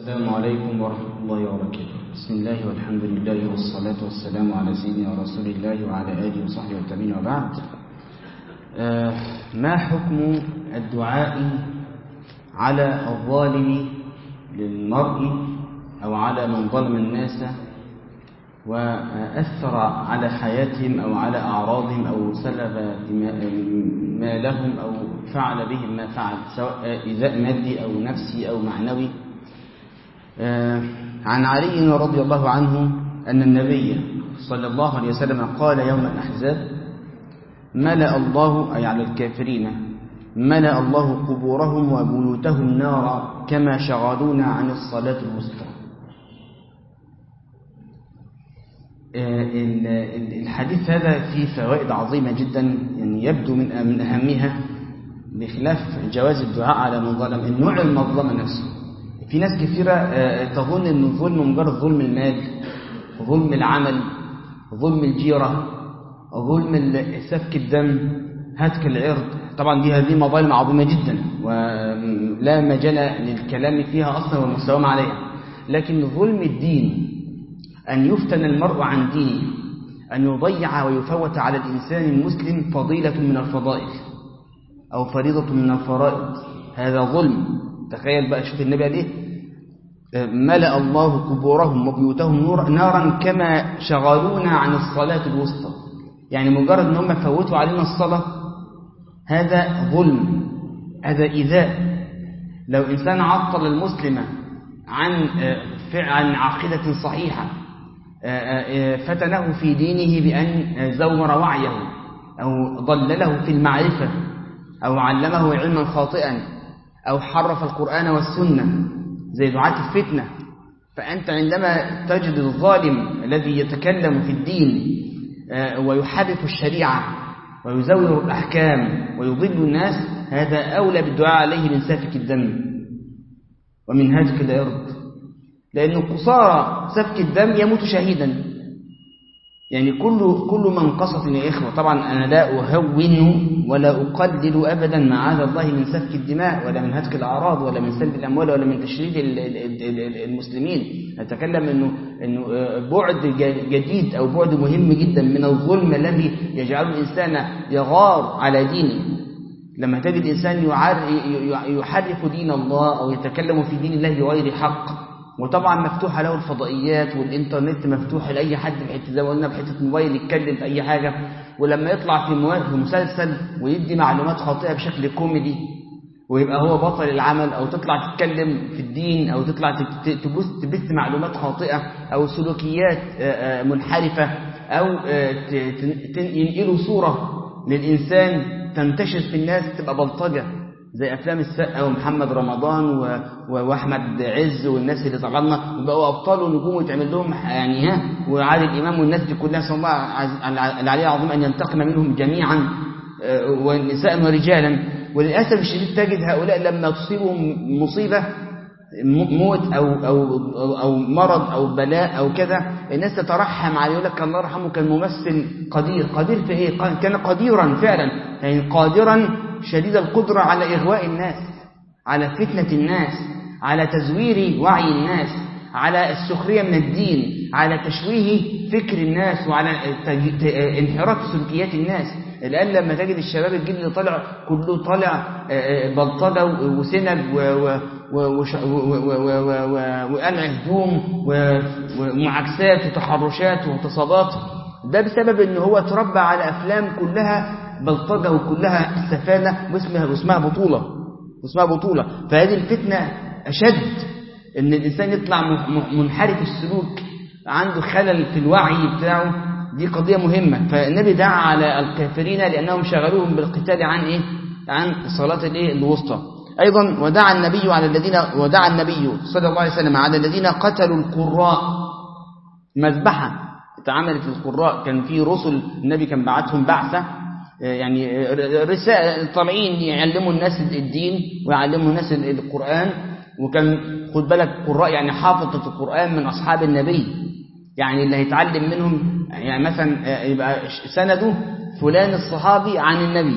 السلام عليكم ورحمة الله وبركاته بسم الله والحمد لله والصلاة والسلام على سيدنا رسول الله وعلى آله وصحبه والتابعين وبعد آه ما حكم الدعاء على الظالم للمرء أو على من ظلم الناس وأثر على حياتهم أو على أعراضهم أو سلب مالهم أو فعل بهم ما فعل سواء إيذاء مادي أو نفسي أو معنوي عن علي رضي الله عنه أن النبي صلى الله عليه وسلم قال يوم الأحزاب ملأ الله أي على الكافرين ملأ الله قبورهم وبيوتهم نارا كما شغلونا عن الصلاة الوسطى الحديث هذا فيه فوائد عظيمة جدا يعني يبدو من من أهمها بخلاف جواز الدعاء على من ظلم النوع المظلمة نفسه في ناس كثيرة تظن أن الظلم مجرد ظلم المال ظلم العمل ظلم الجيرة ظلم سفك الدم هتك العرض طبعا دي هذه مظالم عظيمة جدا ولا مجال للكلام فيها أصلا والمساومة عليها لكن ظلم الدين أن يفتن المرء عن دينه أن يضيع ويفوت على الإنسان المسلم فضيلة من الفضائل أو فريضة من الفرائض هذا ظلم تخيل بقى شوف النبي عليه ملأ الله قبورهم وبيوتهم نور نارا كما شغلونا عن الصلاة الوسطى يعني مجرد ان هم فوتوا علينا الصلاة هذا ظلم هذا إيذاء لو إنسان عطل المسلم عن عن عقيدة صحيحة فتنه في دينه بأن زور وعيه أو ضلله في المعرفة أو علمه علما خاطئا أو حرف القرآن والسنة زي دعاة الفتنة فأنت عندما تجد الظالم الذي يتكلم في الدين ويحرف الشريعة ويزور الأحكام ويضل الناس هذا أولى بالدعاء عليه من سفك الدم ومن هتك العرض لأن قصارى سفك الدم يموت شهيدا يعني كل كل من قصت يا إخوة طبعا أنا لا أهون ولا أقلل أبدا معاذ الله من سفك الدماء ولا من هتك الأعراض ولا من سلب الأموال ولا من تشريد المسلمين أتكلم أنه, إنه بعد جديد أو بعد مهم جدا من الظلم الذي يجعل الإنسان يغار على دينه لما تجد إنسان يحرف دين الله أو يتكلم في دين الله بغير حق وطبعا مفتوحة له الفضائيات والإنترنت مفتوح لأي حد بحته زي ما قلنا بحته موبايل يتكلم في أي حاجة ولما يطلع في في مسلسل ويدي معلومات خاطئة بشكل كوميدي ويبقى هو بطل العمل أو تطلع تتكلم في الدين أو تطلع تبث تبث معلومات خاطئة أو سلوكيات منحرفة أو ينقلوا صورة للإنسان تنتشر في الناس تبقى بلطجة زي أفلام السقا ومحمد رمضان و... وأحمد عز والناس اللي طلعنا وبقوا أبطال ونجوم ويتعمل لهم يعني ها وعادل الإمام والناس دي كلها صلى الله العلي العظيم أن ينتقم منهم جميعا ونساء ورجالا وللأسف الشديد تجد هؤلاء لما تصيبهم مصيبة موت أو, أو, أو مرض أو بلاء أو كذا الناس تترحم عليه يقول لك الله يرحمه كان ممثل قدير قدير في إيه كان قديرا فعلا يعني قادرا شديد القدرة على إغواء الناس على فتنة الناس على تزوير وعي الناس على السخرية من الدين على تشويه فكر الناس وعلى انحراف سلوكيات الناس الآن لما تجد الشباب الجيل اللي طالع كله طالع بلطجة وسنج وقلع هدوم ومعاكسات وتحرشات واغتصابات ده بسبب ان هو اتربى على افلام كلها بلطجة وكلها سفالة واسمها, واسمها بطولة واسمها بطولة فهذه الفتنة أشد ان الإنسان يطلع منحرف السلوك عنده خلل في الوعي بتاعه دي قضية مهمة فالنبي دعا على الكافرين لأنهم شغلوهم بالقتال عن إيه؟ عن صلاة الإيه؟ الوسطى أيضا ودعا النبي على الذين ودعا النبي صلى الله عليه وسلم على الذين قتلوا القراء مذبحة اتعملت القراء كان في رسل النبي كان بعتهم بعثة يعني رسالة طالعين يعلموا الناس الدين ويعلموا الناس القرآن وكان خد بالك قراء يعني حافظة القرآن من أصحاب النبي يعني اللي هيتعلم منهم يعني مثلا يبقى سنده فلان الصحابي عن النبي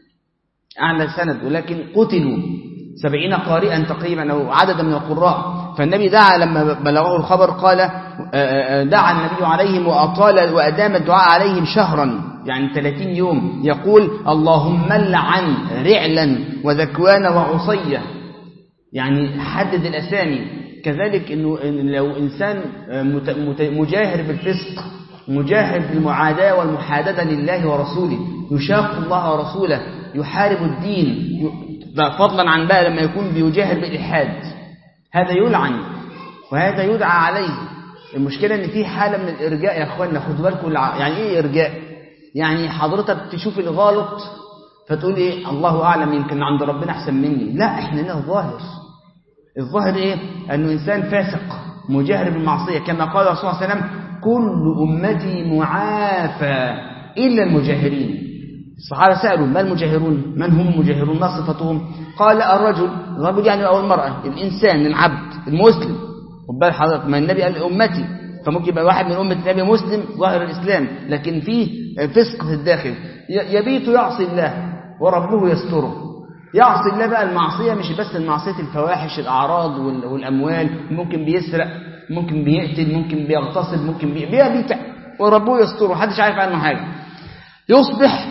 أعلى سند ولكن قتلوا سبعين قارئا تقريبا أو عددا من القراء فالنبي دعا لما بلغه الخبر قال دعا النبي عليهم وأطال وأدام الدعاء عليهم شهرا يعني 30 يوم يقول اللهم لعن رعلا وذكوان وعصية يعني حدد الأسامي كذلك إنه لو إنسان مجاهر بالفسق مجاهر بالمعاداة والمحاددة لله ورسوله يشاق الله ورسوله يحارب الدين فضلا عن بقى لما يكون بيجاهر بالإلحاد هذا يلعن وهذا يدعى عليه المشكلة ان في حالة من الارجاء يا اخوانا خدوا بالكم يعني ايه ارجاء يعني حضرتك تشوف الغلط فتقول ايه الله اعلم يمكن عند ربنا احسن مني لا احنا هنا الظاهر الظاهر ايه انه انسان فاسق مجاهر بالمعصية كما قال الرسول صلى الله عليه وسلم كل امتي معافى الا المجاهرين الصحابة سألوا ما المجاهرون من هم المجاهرون ما صفتهم قال الرجل الرجل يعني أو المرأة الإنسان العبد المسلم وبال حضرتك ما النبي قال أمتي فممكن يبقى واحد من أمة النبي مسلم ظاهر الإسلام لكن فيه فسق في الداخل يبيت يعصي الله وربه يستره يعصي الله بقى المعصية مش بس المعصية الفواحش الأعراض والأموال ممكن بيسرق ممكن بيقتل ممكن بيغتصب ممكن بيبيت وربه يستره محدش عارف عنه حاجة يصبح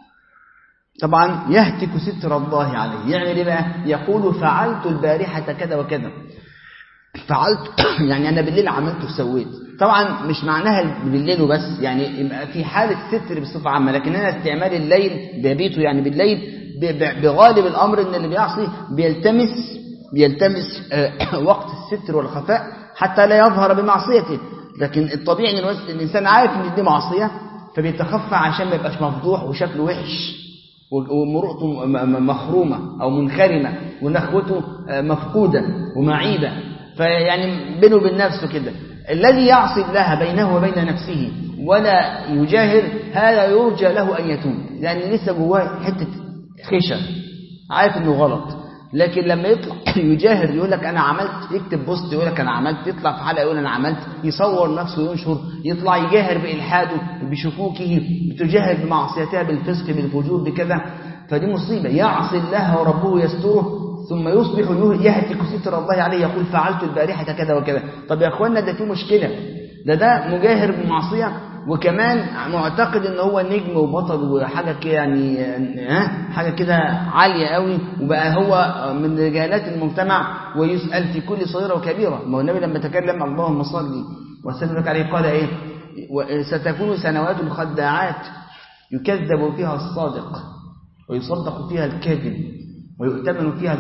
طبعا يهتك ستر الله عليه يعمل ايه بقى يقول فعلت البارحة كذا وكذا فعلت يعني أنا بالليل عملت وسويت طبعا مش معناها بالليل وبس يعني في حالة ستر بصفة عامة لكن أنا استعمال الليل بيبيته يعني بالليل بغالب الأمر إن اللي بيعصي بيلتمس بيلتمس وقت الستر والخفاء حتى لا يظهر بمعصيته لكن الطبيعي ان الإنسان عارف إن دي معصية فبيتخفى عشان ما يبقاش مفضوح وشكله وحش ومرؤته مخرومة أو منخرمة ونخوته مفقودة ومعيبة فيعني بينه وبين نفسه كده الذي يعصي الله بينه وبين نفسه ولا يجاهر هذا يرجى له أن يتوب لأن لسه جواه حتة خشة عارف إنه غلط لكن لما يطلع يجاهر يقول لك أنا عملت يكتب بوست يقول لك أنا عملت يطلع في حلقة يقول أنا عملت يصور نفسه وينشر يطلع يجاهر بإلحاده بشكوكه بتجاهر بمعصيتها بالفسق بالفجور بكذا فدي مصيبة يعصي الله وربه يستره ثم يصبح يهتك ستر الله عليه يقول فعلت البارحة كذا وكذا طب يا أخوانا ده في مشكلة ده ده مجاهر بمعصية وكمان معتقد ان هو نجم وبطل وحاجة كده يعني ها حاجة كده عالية قوي وبقى هو من رجالات المجتمع ويسأل في كل صغيرة وكبيرة ما هو النبي لما تكلم اللهم صل وسلم عليه قال ايه ستكون سنوات الخداعات يكذب فيها الصادق ويصدق فيها الكاذب ويؤتمن فيها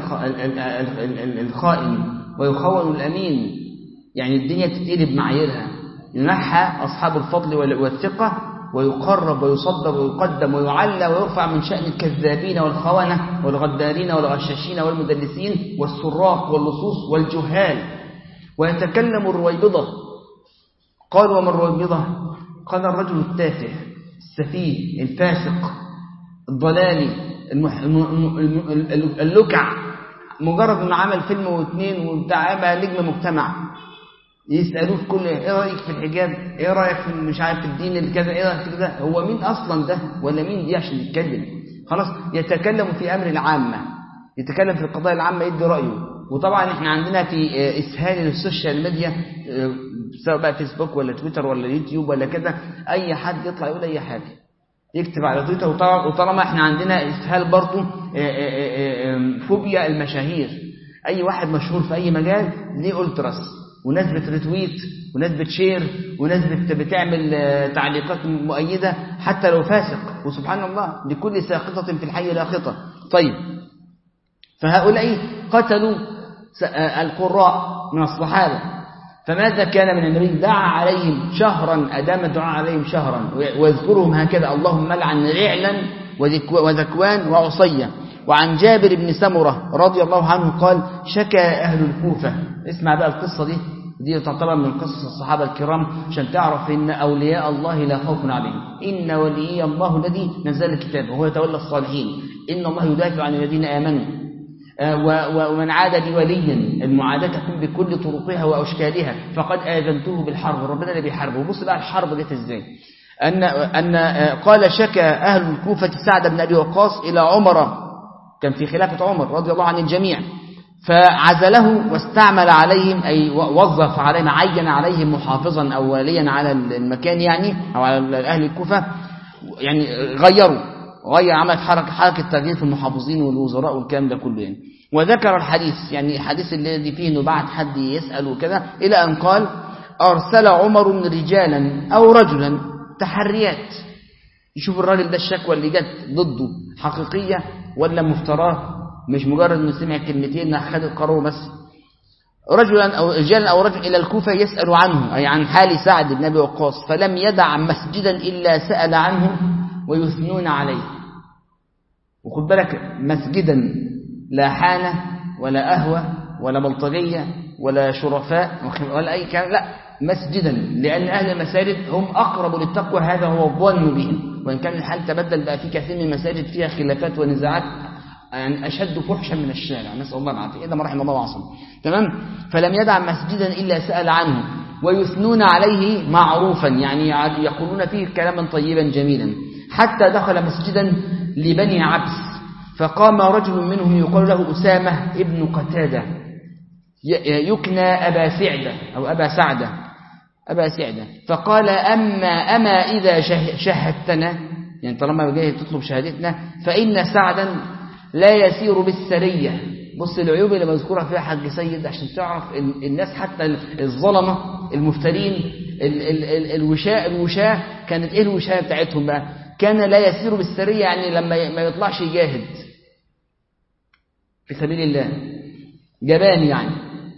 الخائن ويخون الأمين يعني الدنيا تتقلب معاييرها ينحى أصحاب الفضل والثقة ويقرب ويصدر ويقدم ويعلى ويرفع من شأن الكذابين والخونة والغدارين والغشاشين والمدلسين والسراق واللصوص والجهال ويتكلم الرويبضة قال وما الرويبضة قال الرجل التافه السفيه الفاسق الضلالي المح... اللكع مجرد انه عمل فيلم واثنين وبتاع بقى نجم مجتمع يسالوه في كل ايه رايك في الحجاب ايه رايك في مش عارف الدين اللي كذا ايه رايك في كذا هو مين اصلا ده ولا مين دي عشان يتكلم خلاص يتكلم في امر العامه يتكلم في القضايا العامه يدي رايه وطبعا احنا عندنا في اسهال للسوشيال ميديا سواء بقى فيسبوك ولا تويتر ولا يوتيوب ولا كذا اي حد يطلع يقول اي حاجه يكتب على تويتر وطالما احنا عندنا اسهال برضه فوبيا المشاهير اي واحد مشهور في اي مجال ليه التراس وناس بتريتويت وناس بتشير وناس بتعمل تعليقات مؤيدة حتى لو فاسق وسبحان الله لكل ساقطة في الحي لاقطة طيب فهؤلاء قتلوا القراء من الصحابة فماذا كان من النبي دعا عليهم شهرا أدام الدعاء عليهم شهرا ويذكرهم هكذا اللهم لعن رعلا وذكوان وعصية وعن جابر بن سمرة رضي الله عنه قال شكى أهل الكوفة اسمع بقى القصة دي دي تعتبر من قصص الصحابة الكرام عشان تعرف إن أولياء الله لا خوف عليهم إن ولي الله الذي نزل الكتاب وهو يتولى الصالحين إن الله يدافع عن الذين آمنوا ومن عاد لي وليا المعاداة تكون بكل طرقها وأشكالها فقد آذنته بالحرب ربنا اللي بيحاربه بص بقى الحرب جت ازاي أن, أن قال شكى أهل الكوفة سعد بن أبي وقاص إلى عمر كان في خلافة عمر رضي الله عن الجميع فعزله واستعمل عليهم أي وظف عليهم عين عليهم محافظا أو وليا على المكان يعني أو على أهل الكوفة يعني غيروا غير عملت حركة حركة تغيير في المحافظين والوزراء والكلام ده كله يعني وذكر الحديث يعني الحديث الذي فيه انه بعد حد يسأل وكذا إلى أن قال أرسل عمر رجالا أو رجلا تحريات يشوف الراجل ده الشكوى اللي جت ضده حقيقية ولا مفتراه مش مجرد انه سمع كلمتين خد القرار بس رجلا أو رجالا أو رجل إلى الكوفة يسأل عنه أي عن حال سعد بن أبي وقاص فلم يدع مسجدا إلا سأل عنه ويثنون عليه وخد بالك مسجدا لا حانة ولا أهوى ولا بلطجية ولا شرفاء ولا أي كلام لا مسجدا لأن أهل المساجد هم أقرب للتقوى هذا هو الظن بهم وإن كان الحال تبدل بقى في كثير من المساجد فيها خلافات ونزاعات يعني أشد فحشا من الشارع نسأل الله العافية إذا ما رحم الله وعصم تمام فلم يدع مسجدا إلا سأل عنه ويثنون عليه معروفا يعني يقولون فيه كلاما طيبا جميلا حتى دخل مسجدا لبني عبس فقام رجل منهم يقال له أسامة ابن قتادة يكنى أبا سعدة أو أبا سعدة أبا سعدة فقال أما أما إذا شهدتنا يعني طالما جاي تطلب شهادتنا فإن سعدا لا يسير بالسرية بص العيوب اللي مذكورة فيها حاج سيد عشان تعرف الناس حتى الظلمة المفترين ال ال ال الوشاء الوشاء كانت ايه الوشاء بتاعتهم بقى كان لا يسير بالسرية يعني لما ما يطلعش يجاهد في سبيل الله جبان يعني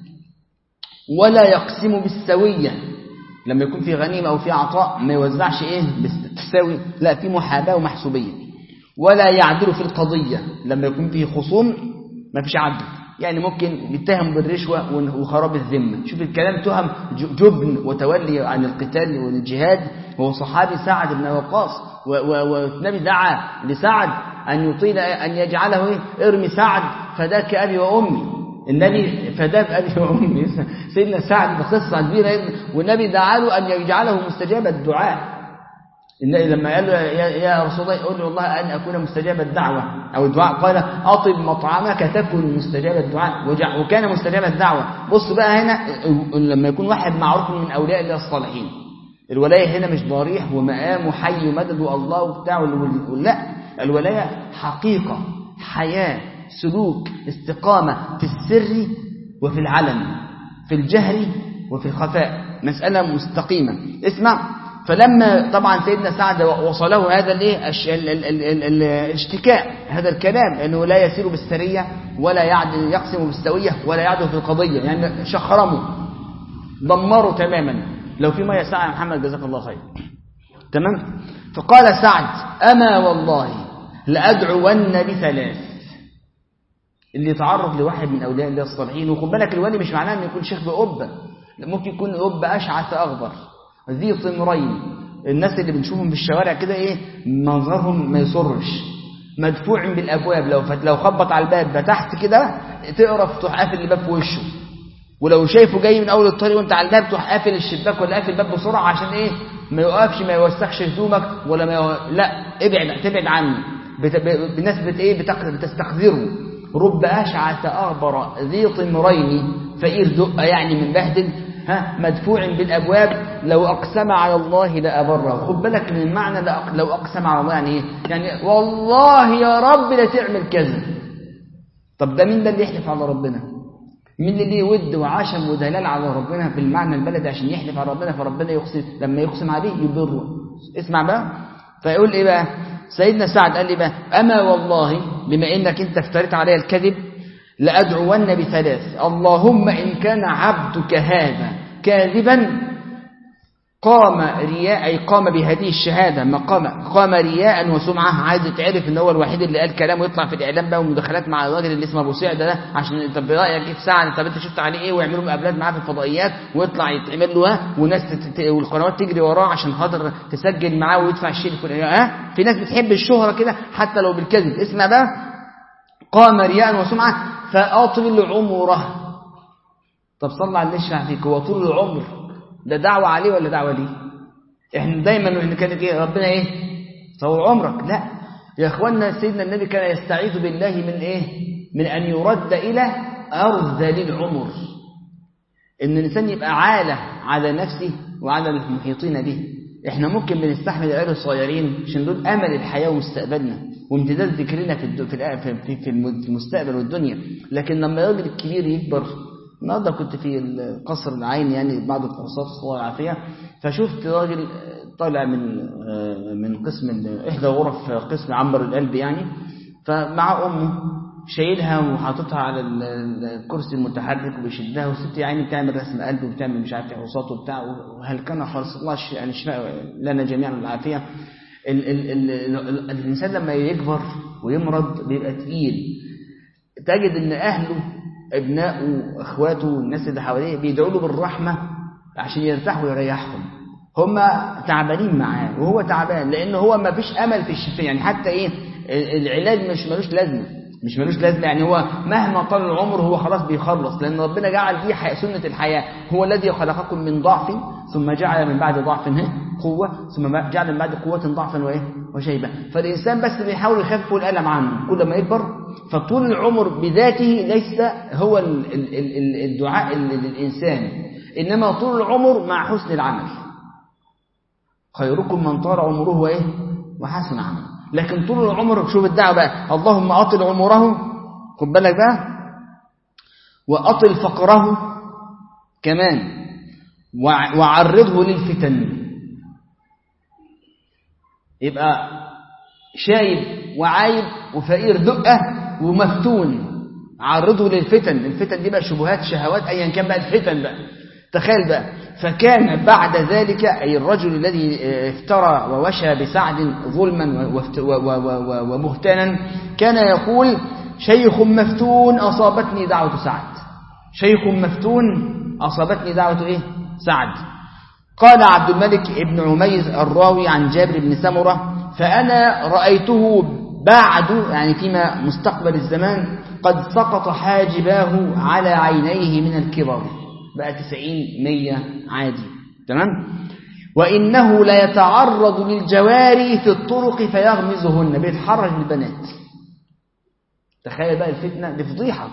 ولا يقسم بالسوية لما يكون في غنيمة أو في عطاء ما يوزعش إيه بالتساوي لا في محاباة ومحسوبية ولا يعدل في القضية لما يكون فيه خصوم ما فيش عدل يعني ممكن يتهم بالرشوة وخراب الذمة شوف الكلام تهم جبن وتولي عن القتال والجهاد هو صحابي سعد بن وقاص والنبي دعا لسعد أن يطيل أن يجعله إيه؟ ارمي سعد فداك أبي وأمي النبي فداه بأبي وأمي سيدنا سعد بقصة كبيرة والنبي دعا له أن يجعله مستجاب الدعاء لما قال له يا رسول الله يقول له والله أن أكون مستجاب الدعوة أو الدعاء قال أطب مطعمك تكن مستجاب الدعاء وكان مستجاب الدعوة بص بقى هنا لما يكون واحد معروف من أولياء الله الصالحين الولاية هنا مش ضريح ومقام وحي ومدد والله وبتاع لا الولاية حقيقة حياة سلوك استقامة في السر وفي العلن في الجهر وفي الخفاء مسألة مستقيمة اسمع فلما طبعا سيدنا سعد وصله هذا الايه الاشتكاء هذا الكلام انه لا يسير بالسريه ولا يعدل يقسم بالسويه ولا يعدل في القضيه يعني شخرموا دمروا تماما لو في ميه ساعه يا محمد جزاك الله خير تمام فقال سعد اما والله لادعون بثلاث اللي يتعرض لواحد من اولياء الله الصالحين وخد بالك الولي مش معناه انه يكون شيخ بقبه ممكن يكون قبه اشعث اغبر ذي طمرين الناس اللي بنشوفهم في الشوارع كده ايه منظرهم ما يسرش مدفوع بالابواب لو لو خبط على الباب فتحت كده تقرف تروح قافل الباب في وشه ولو شايفه جاي من اول الطريق وانت على الباب تروح قافل الشباك ولا قافل الباب بسرعه عشان ايه ما يوقفش ما يوسخش هدومك ولا ما يو... لا ابعد تبعد عنه بت... ب... الناس بت ايه بتق... بتستقذره رب اشعث اغبر ذي طمرين فقير دقه يعني من بهدل ها مدفوع بالابواب لو اقسم على الله لابره خد بالك من المعنى لو اقسم على الله يعني ايه يعني والله يا رب لا تعمل كذا طب ده مين ده اللي يحلف على ربنا مين اللي ليه ود وعشم ودلال على ربنا في المعنى البلدي عشان يحلف على ربنا فربنا يقسم لما يقسم عليه يبره اسمع بقى فيقول ايه بقى سيدنا سعد قال لي بقى اما والله بما انك انت افتريت علي الكذب لأدعون بثلاث اللهم إن كان عبدك هذا كاذبا قام رياء أي قام بهذه الشهادة ما قام قام رياء وسمعة عايز يتعرف ان هو الوحيد اللي قال كلام ويطلع في الإعلام بقى ومداخلات مع الراجل اللي اسمه أبو سعد ده عشان طب رأيك ايه في ساعة طب انت شفت عليه ايه ويعملوا مقابلات معاه في الفضائيات ويطلع يتعمل له وناس تت... والقنوات تجري وراه عشان خاطر تسجل معاه ويدفع الشيء ها في ناس بتحب الشهرة كده حتى لو بالكذب اسمع بقى قام رياء وسمعة فأطل عمره طب صلى على اللي يشفع فيك هو طول العمر ده دعوة عليه ولا دعوة ليه احنا دايما احنا كان ايه ربنا ايه طول عمرك لا يا اخوانا سيدنا النبي كان يستعيذ بالله من ايه من ان يرد الى أرذل العمر إن الإنسان يبقى عالة على نفسه وعلى المحيطين به إحنا ممكن بنستحمل العيال الصغيرين عشان دول أمل الحياة ومستقبلنا وامتداد ذكرنا في الد- في الآ- في في- في المستقبل والدنيا لكن لما الراجل الكبير يكبر النهارده كنت في القصر العين يعني بعض الكورسات الله العافيه فشفت راجل طالع من من قسم ال- احدى غرف قسم عنبر القلب يعني فمع امه شايلها وحاططها على ال- ال- الكرسي المتحرك وبيشدها والست يا عيني بتعمل رسم قلب وبتعمل مش عارف فحوصات وبتاع وهل كان خالص الله يش- يعني يشفى لنا جميعا العافيه ال ال ال ال الانسان لما يكبر ويمرض بيبقى تقيل تجد ان اهله ابنائه اخواته الناس اللي حواليه بيدعوا له بالرحمه عشان يرتاح ويريحهم هم تعبانين معاه وهو تعبان لان هو ما فيش امل في الشفاء يعني حتى ايه العلاج مش ملوش لازمه مش ملوش لازمه يعني هو مهما طال العمر هو خلاص بيخلص لان ربنا جعل دي حي- سنه الحياه هو الذي خلقكم من ضعف ثم جعل من بعد ضعف إيه؟ قوه ثم جعل من بعد قوه ضعفا وايه وشيبه فالانسان بس بيحاول يخفف الالم عنه كل ما يكبر فطول العمر بذاته ليس هو ال- ال- ال- ال- الدعاء ال- للانسان انما طول العمر مع حسن العمل خيركم من طال عمره وايه وحسن عمله لكن طول العمر شوف الدعوه بقى اللهم اطل عمره خد بالك بقى واطل فقره كمان وع- وعرضه للفتن يبقى شايب وعايب وفقير دقه ومفتون عرضه للفتن الفتن دي بقى شبهات شهوات ايا كان بقى الفتن بقى تخيل بقى فكان بعد ذلك أي الرجل الذي افترى ووشى بسعد ظلما وافت- و- و- و- و- وبهتانا كان يقول شيخ مفتون أصابتني دعوة سعد شيخ مفتون أصابتني دعوة إيه؟ سعد قال عبد الملك ابن عميز الراوي عن جابر بن سمرة فأنا رأيته بعد يعني فيما مستقبل الزمان قد سقط حاجباه على عينيه من الكبر بقى تسعين مية عادي تمام وإنه لا يتعرض للجواري في الطرق فيغمزهن بيتحرج بالبنات تخيل بقى الفتنة دي فضيحة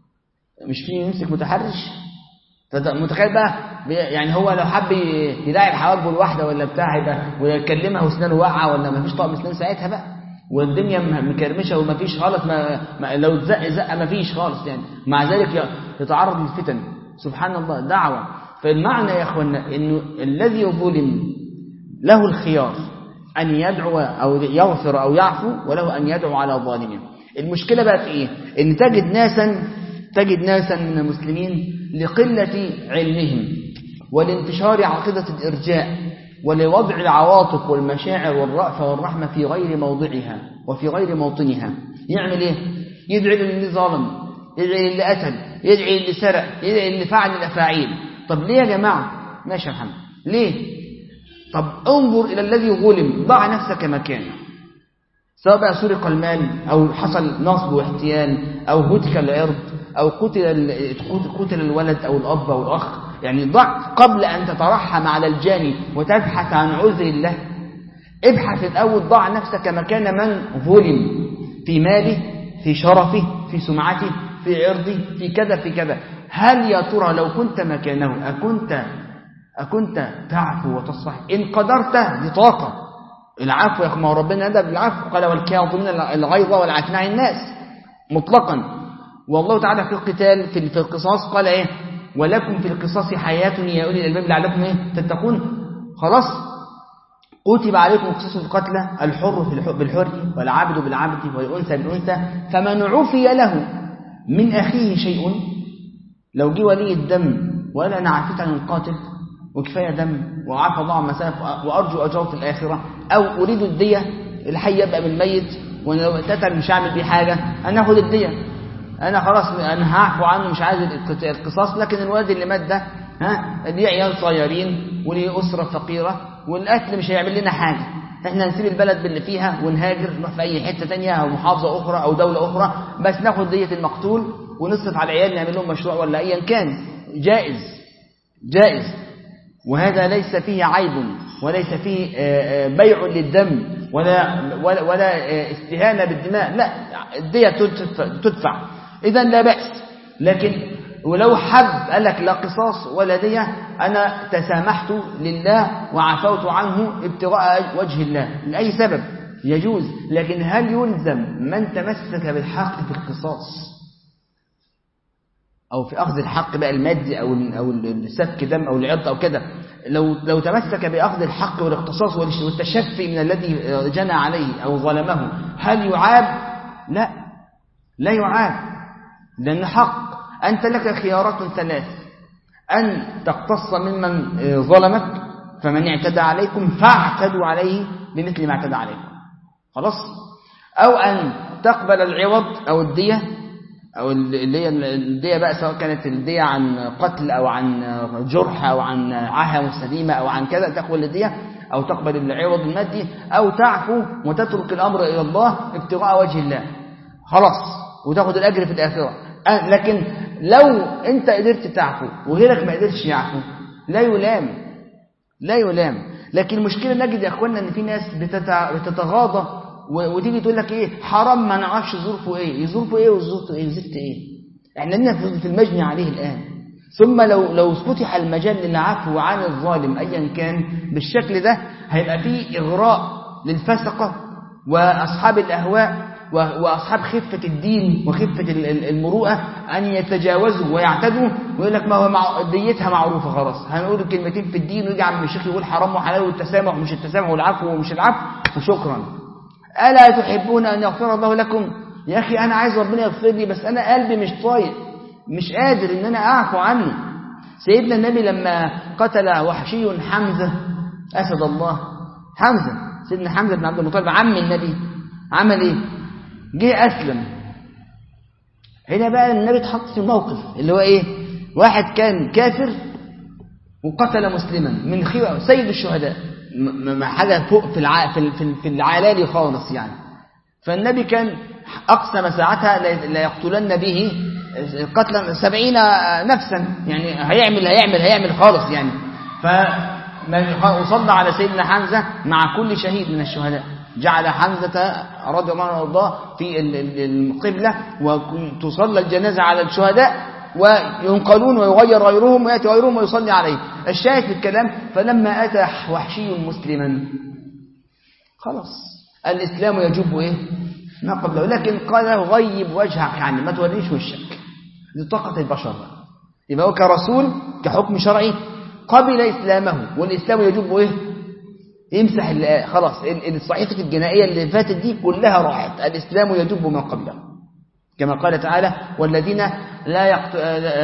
مش في يمسك متحرش فت- متخيل بقى بي- يعني هو لو حب ي- يلاعب حواجبه الواحده ولا بتاع يبقى ويكلمها واسنانه واقعه ولا ما فيش طقم اسنان ساعتها بقى والدنيا م- مكرمشه وما فيش خالص ما, ما لو اتزق زقه ما فيش خالص يعني مع ذلك ي- يتعرض للفتن سبحان الله دعوه فالمعنى يا اخوانا انه الذي ظلم له الخيار أن يدعو أو يغفر أو يعفو وله أن يدعو على ظالمه المشكلة بقى في إيه؟ إن تجد ناسا تجد ناسا من المسلمين لقلة علمهم ولانتشار عقيدة الإرجاء ولوضع العواطف والمشاعر والرأفة والرحمة في غير موضعها وفي غير موطنها يعمل إيه؟ يدعي للي ظلم يدعي للي قتل يدعي للي سرق يدعي للي فعل الأفاعيل طب ليه يا جماعة؟ ماشي يا محمد ليه؟ طب انظر إلى الذي ظلم ضع نفسك مكانه سواء بقى سرق المال أو حصل نصب واحتيال أو هتك العرض أو قتل ال- قتل الولد أو الأب أو الأخ يعني ضع قبل أن تترحم على الجاني وتبحث عن عذر الله ابحث الأول ضع نفسك مكان من ظلم في ماله في شرفه في سمعته في عرضه في كذا في كذا هل يا ترى لو كنت مكانه أكنت أكنت تعفو وتصفح إن قدرت دي طاقة العفو يا أخي ما هو ربنا ندى بالعفو قال والكاظمين الغيظ والعافين عن الناس مطلقا والله تعالى في القتال في في القصاص قال إيه ولكم في القصاص حياة يا أولي الألباب لعلكم إيه تتقون خلاص كتب عليكم قصص القتلى الحر في الح- بالحر والعبد بالعبد والأنثى بالأنثى فمن عفي له من أخيه شيء لو جه ولي الدم وقال انا عفيت عن القاتل وكفايه دم وعفى الله عن مسافه وارجو اجره في الاخره او اريد الديه الحي يبقى من الميت وانا لو اتقتل مش هعمل بيه حاجه انا اخد الديه انا خلاص انا هعفو عنه مش عايز القت- القصاص لكن الواد اللي مات ده ها ليه عيال صغيرين وليه اسره فقيره والقتل مش هيعمل لنا حاجه احنا هنسيب البلد باللي فيها ونهاجر نروح في اي حته تانية او محافظه اخرى او دوله اخرى بس ناخد ديه المقتول ونصرف على العيال نعمل لهم مشروع ولا ايا كان جائز جائز وهذا ليس فيه عيب وليس فيه آه، آه، بيع للدم ولا ولا, ولا آه، استهانه بالدماء لا الديه تدفع- تدفع اذا لا باس لكن ولو حب قال لك لا قصاص ولا دية أنا تسامحت لله وعفوت عنه ابتغاء وجه الله لأي سبب يجوز لكن هل يلزم من تمسك بالحق في القصاص أو في أخذ الحق بقى المادي أو أو السفك دم أو العرض أو كده لو لو تمسك بأخذ الحق والاقتصاص والتشفي من الذي جنى عليه أو ظلمه هل يعاب؟ لا لا يعاب لأن حق أنت لك خيارات ثلاث أن تقتص ممن ظلمك فمن اعتدى عليكم فاعتدوا عليه بمثل ما اعتدى عليكم خلاص أو أن تقبل العوض أو الدية أو اللي هي الدية بقى سواء كانت الدية عن قتل أو عن جرح أو عن عاهة مستديمة أو عن كذا تقبل الدية أو تقبل العوض المادي أو تعفو وتترك الأمر إلى الله ابتغاء وجه الله خلاص وتاخد الأجر في الآخرة لكن لو أنت قدرت تعفو وغيرك ما قدرش يعفو لا يلام لا يلام لكن المشكلة نجد يا أخوانا أن في ناس بتتغاضى وتيجي تقول لك ايه حرام ما نعرفش ظروفه ايه ظروفه ايه وظروفه ايه وزفت ايه احنا لنا في المجني عليه الان ثم لو لو فتح المجال للعفو عن الظالم ايا كان بالشكل ده هيبقى فيه اغراء للفسقه واصحاب الاهواء واصحاب خفه الدين وخفه المروءه ان يتجاوزوا ويعتدوا ويقول لك ما هو مع ديتها معروفه خلاص هنقول كلمتين في الدين ويجي عم الشيخ يقول حرام وحلال والتسامح ومش التسامح والعفو ومش العفو وشكرا ألا تحبون أن يغفر الله لكم يا أخي أنا عايز ربنا يغفر لي بس أنا قلبي مش طايق مش قادر إن أنا أعفو عنه سيدنا النبي لما قتل وحشي حمزة أسد الله حمزة سيدنا حمزة بن عبد المطلب عم النبي عمل إيه جه أسلم هنا بقى النبي اتحط في موقف اللي هو إيه واحد كان كافر وقتل مسلما من خيوة سيد الشهداء حاجة فوق في الع... في في العلالي خالص يعني فالنبي كان أقسم ساعتها لا يقتلن به قتلا سبعين نفسا يعني هيعمل هيعمل هيعمل خالص يعني وصلى على سيدنا حمزة مع كل شهيد من الشهداء جعل حمزة رضي الله عنه وارضاه في القبلة وتصلى الجنازة على الشهداء وينقلون ويغير غيرهم ويأتي غيرهم ويصلي عليه الشاهد في الكلام فلما أتى وحشي مسلما خلاص الإسلام يجب إيه ما قبله لكن قال له غيب وجهك يعني ما توريش وشك دي طاقة البشر يبقى هو كرسول كحكم شرعي قبل إسلامه والإسلام يجب إيه يمسح خلاص الصحيفة الجنائية اللي فاتت دي كلها راحت الإسلام يجب ما قبله كما قال تعالى والذين لا يقت...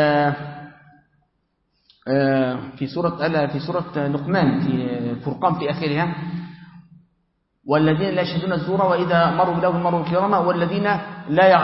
في سورة ألا في سورة لقمان في فرقان في آخرها والذين لا يشهدون الزور وإذا مروا بلغوا مروا كراما والذين لا يع...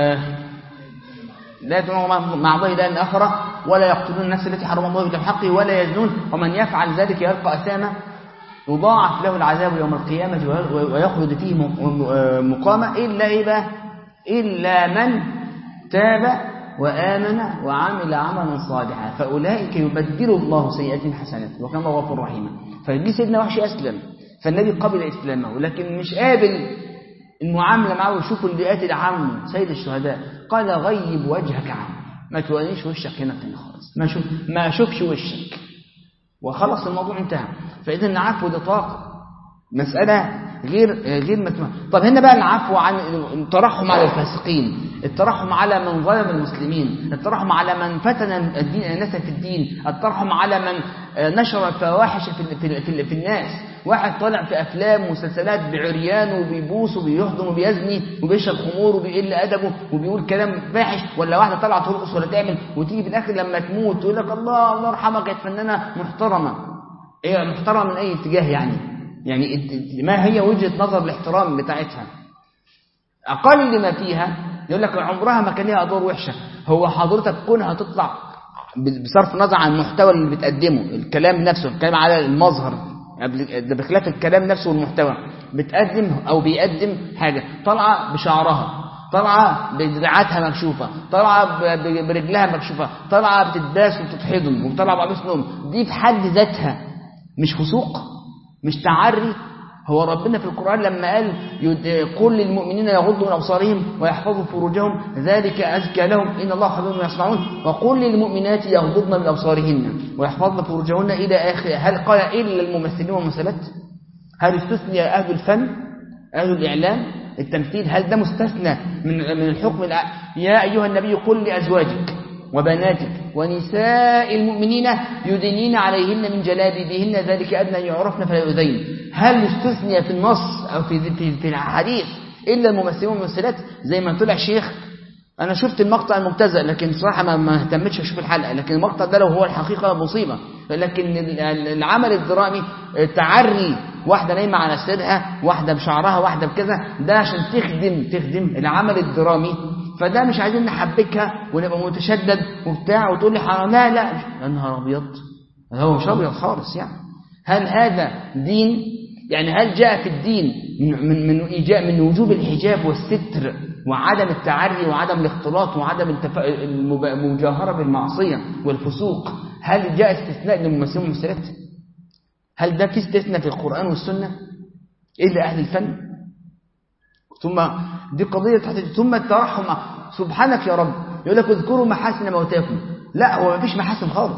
لا يدعون مع الله إلها آخر ولا يقتلون النفس التي حرم الله بالحق ولا يزنون ومن يفعل ذلك يلقى أثاما يضاعف له العذاب يوم القيامة ويخلد فيه مقامة إلا إيه بقى إلا من تاب وآمن وعمل عملا صالحا فأولئك يبدل الله سيئات حسنات وكان الله غفور رحيما فدي سيدنا وحشي أسلم فالنبي قبل إسلامه لكن مش قابل المعاملة معه ويشوف اللي قاتل عمه سيد الشهداء قال غيب وجهك عنه ما تورينيش وشك هنا تاني خالص ما شوف ما اشوفش وشك وخلص الموضوع انتهى فاذا العفو ده طاقه مساله غير غير متم... طب هنا بقى العفو عن الترحم على الفاسقين الترحم على من ظلم المسلمين الترحم على من فتن الدين الناس في الدين الترحم على من نشر الفواحش في, في, في, في الناس واحد طالع في افلام ومسلسلات بعريان وبيبوس وبيهضم وبيزني وبيشرب خمور وبيقل ادبه وبيقول كلام فاحش ولا واحده طالعه ترقص ولا تعمل وتيجي في الاخر لما تموت تقول لك الله الله يرحمها كانت فنانه محترمه هي إيه محترمه من اي اتجاه يعني يعني ما هي وجهة نظر الاحترام بتاعتها أقل ما فيها يقول لك عمرها ما كان ليها أدوار وحشة هو حضرتك كونها تطلع بصرف النظر عن المحتوى اللي بتقدمه الكلام نفسه الكلام على المظهر ده بخلاف الكلام نفسه والمحتوى بتقدم أو بيقدم حاجة طالعة بشعرها طالعة بدراعاتها مكشوفة طالعة برجلها مكشوفة طالعة بتتباس وبتتحضن وطالعة بقميص نوم دي في حد ذاتها مش فسوق مش تعري هو ربنا في القرآن لما قال قل للمؤمنين يغضوا من أبصارهم ويحفظوا فروجهم ذلك أزكى لهم إن الله خبير بما يصنعون وقل للمؤمنات يغضضن من أبصارهن ويحفظن فروجهن إلى آخر هل قال إلا الممثلين والممثلات هل استثني أهل الفن أهل الإعلام التمثيل هل ده مستثنى من من الحكم يا أيها النبي قل لأزواجك وبناتك ونساء المؤمنين يدنين عليهن من جلابيبهن ذلك أدنى أن يعرفن فلا يؤذين هل استثني في النص أو في في في الحديث إلا الممثلين والممثلات زي ما طلع شيخ أنا شفت المقطع المبتذل لكن صراحة ما ما اهتمتش أشوف الحلقة لكن المقطع ده لو هو الحقيقة مصيبة لكن العمل الدرامي تعري واحدة نايمة على سرها واحدة بشعرها واحدة بكذا ده عشان تخدم تخدم العمل الدرامي فده مش عايزين نحبكها ونبقى متشدد وبتاع وتقول لي حرام لا لا يا نهار ابيض هو مش ابيض خالص يعني هل هذا دين يعني هل جاء في الدين من من من إيجاء من وجوب الحجاب والستر وعدم التعري وعدم الاختلاط وعدم التف... المجاهرة بالمعصية والفسوق هل جاء استثناء للممثلين والممثلات هل ده في استثناء في القرآن والسنة إلا أهل الفن ثم دي قضية تحت ثم الترحم سبحانك يا رب يقول لك اذكروا محاسن موتاكم لا هو ما فيش محاسن خالص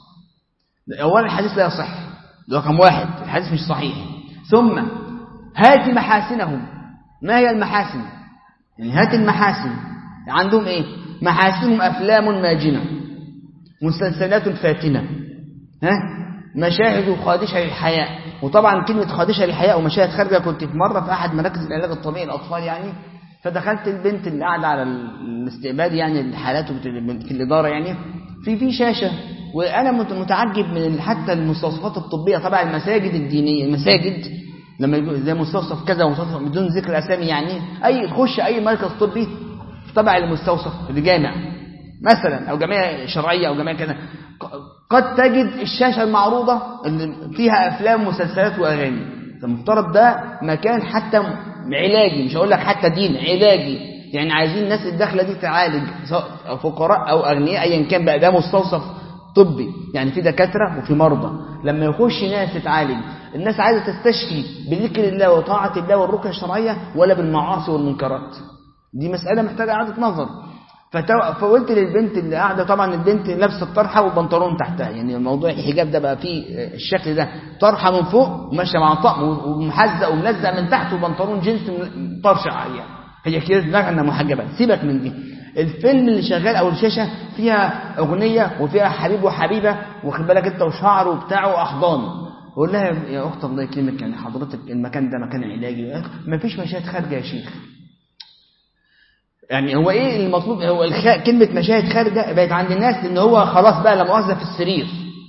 أولا الحديث لا يصح ده رقم واحد الحديث مش صحيح ثم هات محاسنهم ما هي المحاسن يعني هات المحاسن عندهم ايه محاسنهم أفلام ماجنة مسلسلات فاتنة ها مشاهد خادشة للحياة وطبعا كلمة خادشة للحياة ومشاهد خارجة كنت في مرة في أحد مراكز العلاج الطبيعي للأطفال يعني فدخلت البنت اللي قاعدة على الاستقبال يعني الحالات في الإدارة يعني في في شاشة وأنا متعجب من حتى المستوصفات الطبية طبعا المساجد الدينية المساجد لما يقول زي مستوصف كذا ومستوصف بدون ذكر أسامي يعني أي تخش أي مركز طبي تبع المستوصف الجامع مثلا أو جمعية شرعية أو جمعية كذا قد تجد الشاشة المعروضة اللي فيها أفلام ومسلسلات وأغاني المفترض ده مكان حتى علاجي مش هقول لك حتى دين علاجي يعني عايزين الناس الداخلة دي تعالج سواء فقراء أو أغنياء أيا كان بقى ده مستوصف طبي يعني في دكاترة وفي مرضى لما يخش ناس تتعالج الناس عايزة تستشفي بذكر الله وطاعة الله والركن الشرعية ولا بالمعاصي والمنكرات دي مسألة محتاجة إعادة نظر فقلت للبنت اللي قاعدة طبعا البنت لابسه الطرحة والبنطلون تحتها يعني الموضوع الحجاب ده بقى فيه الشكل ده طرحة من فوق وماشية مع طقم ومحزق وملزق من تحت وبنطلون جينز طرشة عليها هي كده دماغها انها محجبة سيبك من دي الفيلم اللي شغال او الشاشة فيها اغنية وفيها حبيب وحبيبة واخد بالك انت وشعر وبتاع واحضان اقول لها يا اخت الله يكرمك يعني حضرتك المكان ده مكان علاجي ما فيش مشاهد خارجه يا شيخ يعني هو ايه المطلوب هو الخ... كلمة مشاهد خارجة بقت عند الناس ان هو خلاص بقى لا مؤاخذة في السرير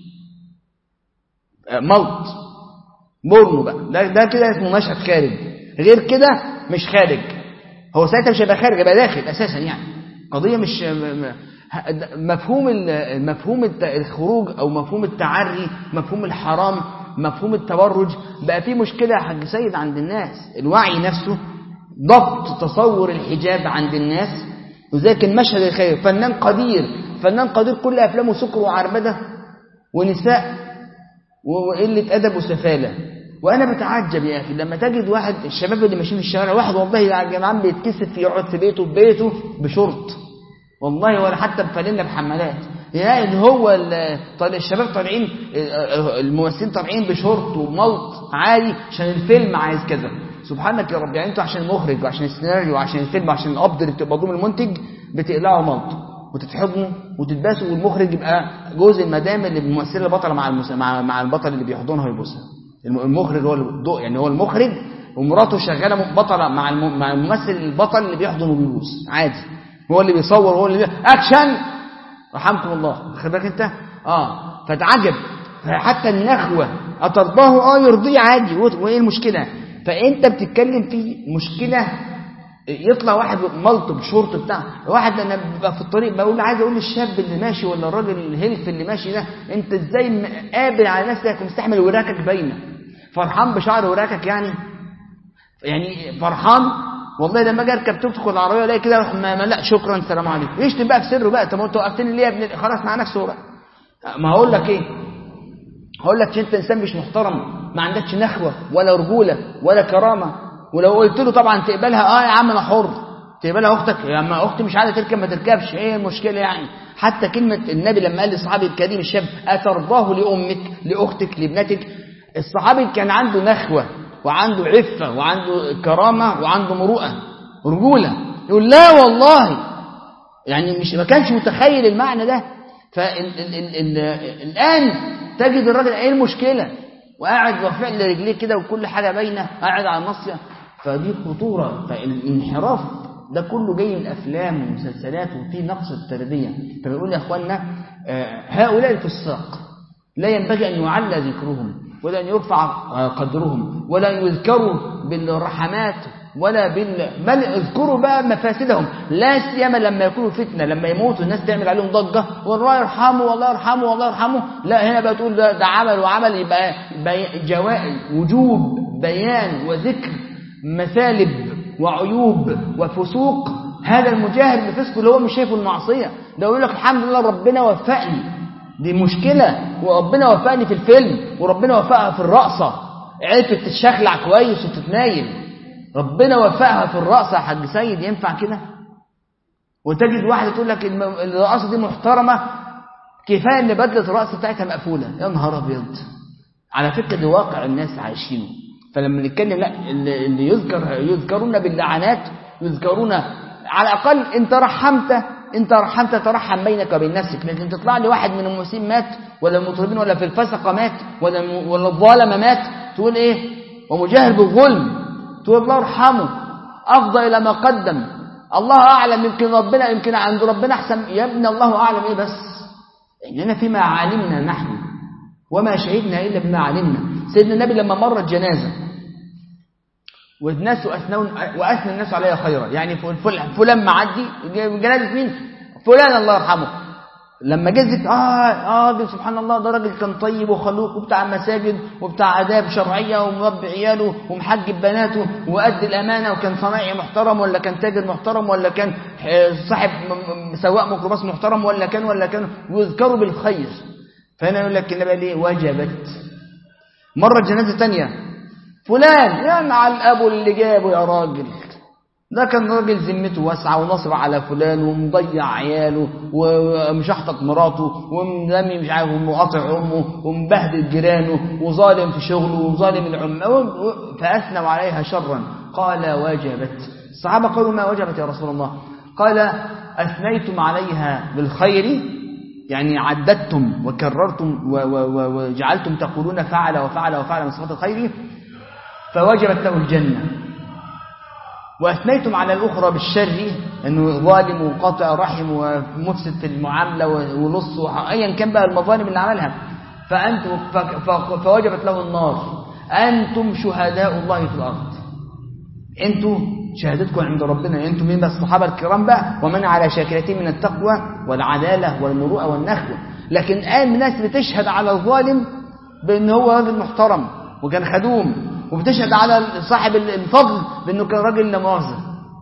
موت بورنو بقى ده, ده كده اسمه مشهد خارج غير كده مش خارج هو ساعتها مش هيبقى خارج يبقى داخل اساسا يعني قضية مش مفهوم مفهوم الخروج او مفهوم التعري مفهوم الحرام مفهوم التبرج بقى فيه مشكلة يا حاج سيد عند الناس الوعي نفسه ضبط تصور الحجاب عند الناس وذاك المشهد الخير فنان قدير فنان قدير كل أفلامه سكر وعربدة ونساء وقلة أدب وسفالة وأنا بتعجب يا أخي لما تجد واحد الشباب اللي ماشيين في الشوارع واحد والله يا جماعة بيتكسف يقعد في بيته في بيته بشرط والله ولا حتى بفانلة بحمالات يعني هو الشباب طالعين الممثلين طالعين بشورت وملط عالي عشان الفيلم عايز كذا سبحانك يا رب يعني انتوا عشان المخرج وعشان السيناريو وعشان الفيلم وعشان القبض اللي بتقبضوه من المنتج بتقلعوا ملط وتتحضنوا وتتباسوا والمخرج يبقى جوز المدام اللي الممثله البطله مع المس... مع مع البطل اللي بيحضنها ويبوسها المخرج هو الضوء يعني هو المخرج ومراته شغاله بطله مع الم... مع الممثل البطل اللي بيحضن وبيبوس عادي هو اللي بيصور هو اللي بي... اكشن رحمكم الله خد بالك انت اه فتعجب حتى النخوه اترضاه اه يرضيه عادي وايه المشكله فانت بتتكلم في مشكله يطلع واحد ملط بشورت بتاع واحد انا ببقى في الطريق بقول عايز اقول للشاب اللي ماشي ولا الراجل الهلف اللي ماشي ده انت ازاي قابل على نفسك ومستحمل وراكك باينه فرحان بشعر وراكك يعني يعني فرحان والله لما اجي اركب توك توك العربيه الاقي كده اروح ما لا شكرا سلام عليكم يشتم بقى في سره بقى طب انت وقفتني ليه يا ابن خلاص مع نفسه بقى ما هقول لك ايه هقول لك انت انسان مش محترم ما عندكش نخوة ولا رجولة ولا كرامة ولو قلت له طبعا تقبلها اه يا عم انا حر تقبلها اختك يا اما اختي مش عايزه تركب ما تركبش ايه المشكله يعني حتى كلمه النبي لما قال للصحابي الكريم الشاب اترضاه لامك لاختك لابنتك الصحابي كان عنده نخوه وعنده عفه وعنده كرامه وعنده مروءه رجوله يقول لا والله يعني مش ما كانش متخيل المعنى ده فالآن تجد الراجل ايه المشكلة وقاعد رافع لي رجليه كده وكل حاجة باينة قاعد على الناصية فدي خطورة فالانحراف ده كله جاي من أفلام ومسلسلات وفي نقص التربية فبيقول يا أخوانا هؤلاء الفساق لا ينبغي أن يعلى ذكرهم ولا أن يرفع قدرهم ولا أن يذكروا بالرحمات ولا بال بل اذكروا بقى مفاسدهم لا سيما لما يكونوا فتنه لما يموتوا الناس تعمل عليهم ضجه والله يرحمه والله يرحمه والله يرحمه لا هنا بقى تقول ده, ده عمل وعمل يبقى بي جوائز وجوب بيان وذكر مثالب وعيوب وفسوق هذا المجاهد بفسقه اللي هو مش شايفه المعصيه ده يقول لك الحمد لله ربنا وفقني دي مشكله وربنا وفقني في الفيلم وربنا وفقها في الرقصه عرفت تتشخلع كويس وتتنايل ربنا وفقها في الرقصة يا حاج سيد ينفع كده وتجد واحدة تقول لك الرقصة دي محترمة كفاية ان بدلة الرقص بتاعتها مقفولة يا نهار ابيض على فكرة ده واقع الناس عايشينه فلما نتكلم لا اللي يذكر يذكرون باللعنات يذكرون على الاقل انت رحمت انت رحمت ترحم بينك وبين نفسك لكن تطلع لي واحد من المسلمين مات ولا المطربين ولا في الفسقه مات ولا ولا الظالم مات تقول ايه ومجاهر بالظلم تقول الله ارحمه أفضى إلى ما قدم الله أعلم يمكن ربنا يمكن عند ربنا أحسن يا ابن الله أعلم إيه بس إننا فيما علمنا نحن وما شهدنا إلا بما علمنا سيدنا النبي لما مرت جنازة والناس أثنون وأثنى الناس عليها خيرا يعني فلان معدي جنازة مين فلان الله يرحمه لما جزت اه اه دي سبحان الله ده راجل كان طيب وخلوق وبتاع مساجد وبتاع آداب شرعية ومربي عياله ومحجب بناته وأدي الأمانة وكان صنايعي محترم ولا كان تاجر محترم ولا كان صاحب سواق ميكروباص محترم ولا كان ولا كان ويذكروا بالخير فهنا يقول لك النبي ليه وجبت مرة جنازة تانية فلان يعني على الأبو اللي جابه يا راجل ده كان راجل ذمته واسعة ونصب على فلان ومضيع عياله ومشحطط مراته ومرمي مش عارف ومقاطع أمه ومبهدل جيرانه وظالم في شغله وظالم العمال فأثنوا عليها شرا قال وجبت الصحابة قالوا ما وجبت يا رسول الله قال أثنيتم عليها بالخير يعني عددتم وكررتم وجعلتم تقولون فعل وفعل وفعل من صفات الخير فوجبت له الجنة وأثنيتم على الأخرى بالشر أنه ظالم وقاطع رحم ومفسد في المعاملة ولص أيا كان بقى المظالم اللي عملها فأنتم فوجبت له النار أنتم شهداء الله في الأرض أنتم شهادتكم عند ربنا أنتم من الصحابة الكرام بقى ومن على شاكلتين من التقوى والعدالة والمروءة والنخوة لكن الآن الناس بتشهد على الظالم بأن هو راجل محترم وكان خدوم وبتشهد على صاحب الفضل بانه كان راجل لا مؤاخذه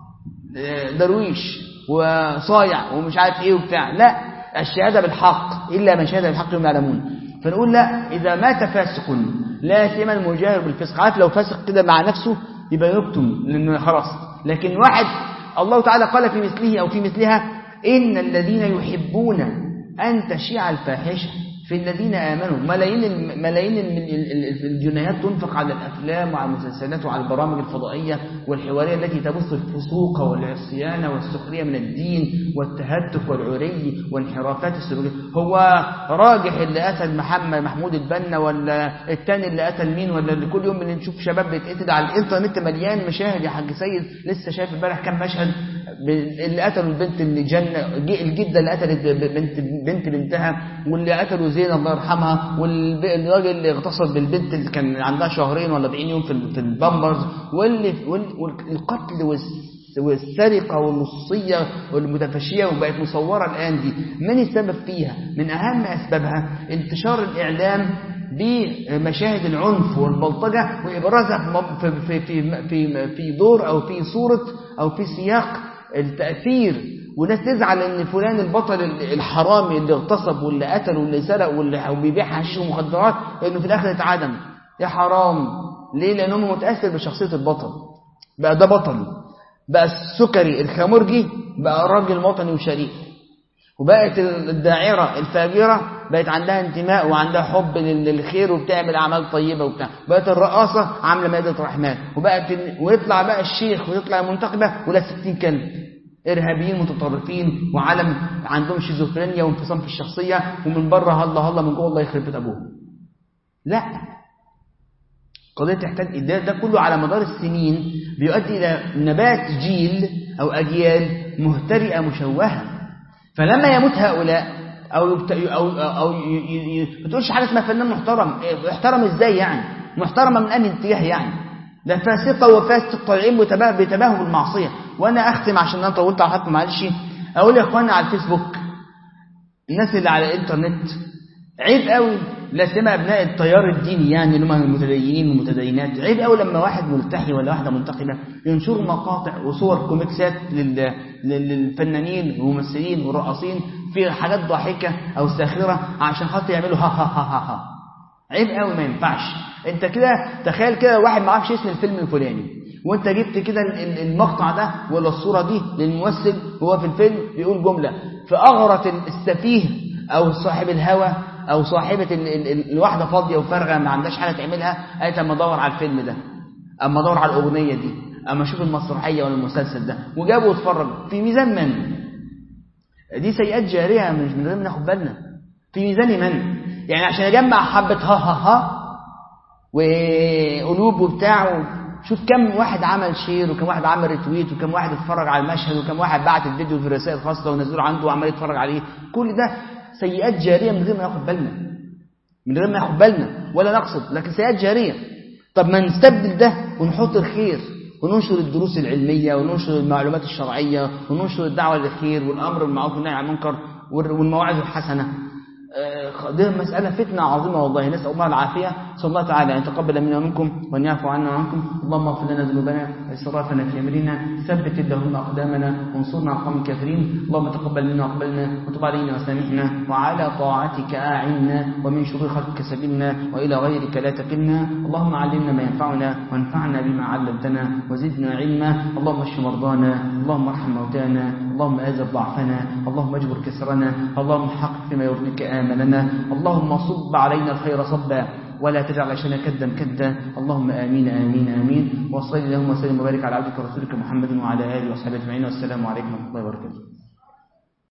درويش وصايع ومش عارف ايه وبتاع لا الشهاده بالحق الا من شهد بالحق هم يعلمون فنقول لا اذا مات فاسق لا سيما المجاهر بالفسق عارف لو فاسق كده مع نفسه يبقى يكتم لانه خلاص لكن واحد الله تعالى قال في مثله او في مثلها ان الذين يحبون ان تشيع الفاحشه في الذين آمنوا ملايين ملايين الجنيهات تنفق على الأفلام وعلى المسلسلات وعلى البرامج الفضائية والحوارية التي تبث الفسوق والعصيان والسخرية من الدين والتهتك والعري وانحرافات السلوكية هو راجح اللي قتل محمد محمود البنا ولا التاني اللي قتل مين ولا اللي كل يوم بنشوف شباب بيتقتل على الانترنت مليان مشاهد يا حاج سيد لسه شايف امبارح كام مشهد اللي قتلوا البنت اللي جنة الجدة اللي قتلت بنت بنت بنتها واللي قتلوا زين الله يرحمها والراجل اللي اغتصب بالبنت اللي كان عندها شهرين ولا 40 يوم في البامبرز واللي والقتل والسرقة والنصية والمتفشية وبقت مصورة الآن دي من السبب فيها من أهم أسبابها انتشار الإعلام بمشاهد العنف والبلطجة وإبرازها في, في, في, في, في دور أو في صورة أو في سياق التأثير وناس تزعل ان فلان البطل الحرامي اللي اغتصب واللي قتل واللي سرق واللي بيبيع حشيش ومخدرات انه في الاخر اتعدم يا حرام ليه لأنه متأثر بشخصية البطل بقى ده بطل بقى السكري الخمرجي بقى راجل وطني وشريف وبقت الداعرة الفاجرة بقت عندها انتماء وعندها حب للخير وبتعمل أعمال طيبة وبتاع بقت الرقاصة عاملة مائدة رحمن وبقت ال... ويطلع بقى الشيخ ويطلع المنتخبة ولا ستين كلب إرهابيين متطرفين وعالم عندهم شيزوفرينيا وانفصام في الشخصية ومن بره هلا هلا من جوه الله يخرب بيت أبوهم لا قضية تحتاج ده, ده كله على مدار السنين بيؤدي إلى نبات جيل أو أجيال مهترئة مشوهة فلما يموت هؤلاء أو يبت... أو أو ي... ي... ما تقولش حاجة اسمها فنان محترم محترم إزاي يعني محترمة من أي اتجاه يعني ده فاسقة وفاسق طالعين بيتباهوا بالمعصية وأنا أختم عشان أنا طولت على حقكم معلش أقول يا إخوانا على الفيسبوك الناس اللي على الإنترنت عيب قوي لا سيما ابناء التيار الديني يعني اللي هم المتدينين والمتدينات عيب قوي لما واحد ملتحي ولا واحده منتقبه ينشروا مقاطع وصور كوميكسات للفنانين والممثلين والرقاصين في حاجات ضاحكه او ساخره عشان خاطر يعملوا ها ها ها ها, ها. عيب قوي ما ينفعش انت كده تخيل كده واحد ما عرفش اسم الفيلم الفلاني وانت جبت كده المقطع ده ولا الصوره دي للممثل وهو في الفيلم بيقول جمله فاغرت السفيه او صاحب الهوى او صاحبه ال ال الواحده فاضيه وفارغه ما عندهاش حاجه تعملها قالت اما ادور على الفيلم ده اما ادور على الاغنيه دي اما اشوف المسرحيه ولا المسلسل ده وجابوا واتفرج في ميزان من دي سيئات جاريه مش من غير ما ناخد بالنا في ميزان من يعني عشان اجمع حبه ها ها ها وقلوب وبتاع شوف كم واحد عمل شير وكم واحد عمل ريتويت وكم واحد اتفرج على المشهد وكم واحد بعت الفيديو في رسائل خاصه ونزله عنده وعمال يتفرج عليه كل ده سيئات جارية من غير ما ناخد بالنا من غير ما ناخد بالنا ولا نقصد لكن سيئات جارية طب ما نستبدل ده ونحط الخير وننشر الدروس العلمية وننشر المعلومات الشرعية وننشر الدعوة للخير والأمر بالمعروف والنهي عن المنكر والمواعظ الحسنة دي مسألة فتنة عظيمة والله نسأل الله العافية نسأل الله تعالى أن يتقبل منا ومنكم وأن يعفو عنا وعنكم اللهم اغفر لنا ذنوبنا وإسرافنا في أمرنا ثبت اللهم أقدامنا وانصرنا على القوم الكافرين اللهم تقبل منا وقبلنا وتب علينا وسامحنا وعلى طاعتك أعنا ومن شرور خلقك سبيلنا وإلى غيرك لا تكلنا اللهم علمنا ما ينفعنا وانفعنا بما علمتنا وزدنا علما اللهم اشف مرضانا اللهم ارحم موتانا اللهم أزل ضعفنا اللهم اجبر كسرنا اللهم حقق فيما يرضيك آملنا اللهم صب علينا الخير صبا ولا تجعل عشان كدا كدا اللهم آمين آمين آمين وصلي اللهم وسلم وبارك على عبدك ورسولك محمد وعلى آله وصحبه أجمعين والسلام عليكم ورحمة الله وبركاته